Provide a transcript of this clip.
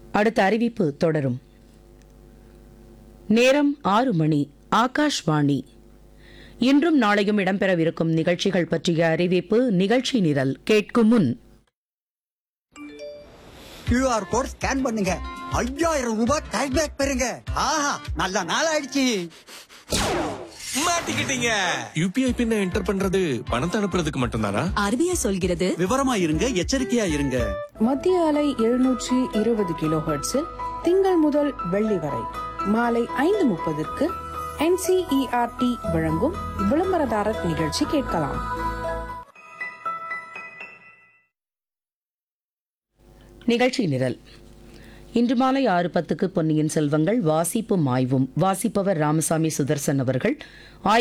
அடுத்த அறிவிப்பு தொடரும் நேரம் ஆறு மணி ஆகாஷ்வாணி இன்றும் நாளையும் இடம்பெறவிருக்கும் நிகழ்ச்சிகள் பற்றிய அறிவிப்பு நிகழ்ச்சி நிரல் கேட்கும் முன் கியூஆர் கோட் ஸ்கேன் பண்ணுங்க ஐயாயிரம் ரூபாய் கேஷ்பேக் பெறுங்க ஆஹா நல்ல நாள் ஆயிடுச்சு மாட்டிக்கிட்டீங்க யூபிஐ பின்ன என்டர் பண்றது பணத்தை அனுப்புறதுக்கு மட்டும்தானா ஆர்பிஐ சொல்கிறது விவரமா இருங்க எச்சரிக்கையா இருங்க மத்திய அலை எழுநூற்றி இருபது கிலோ ஹெர்ட்ஸில் திங்கள் முதல் வெள்ளி வரை மாலை ஐந்து முப்பதற்கு என்சிஇஆர்டி வழங்கும் விளம்பரதாரர் நிகழ்ச்சி கேட்கலாம் நிகழ்ச்சி நிரல் இன்று மாலை ஆறு பத்துக்கு பொன்னியின் செல்வங்கள் வாசிப்பும் ஆய்வும் வாசிப்பவர் ராமசாமி சுதர்சன் அவர்கள்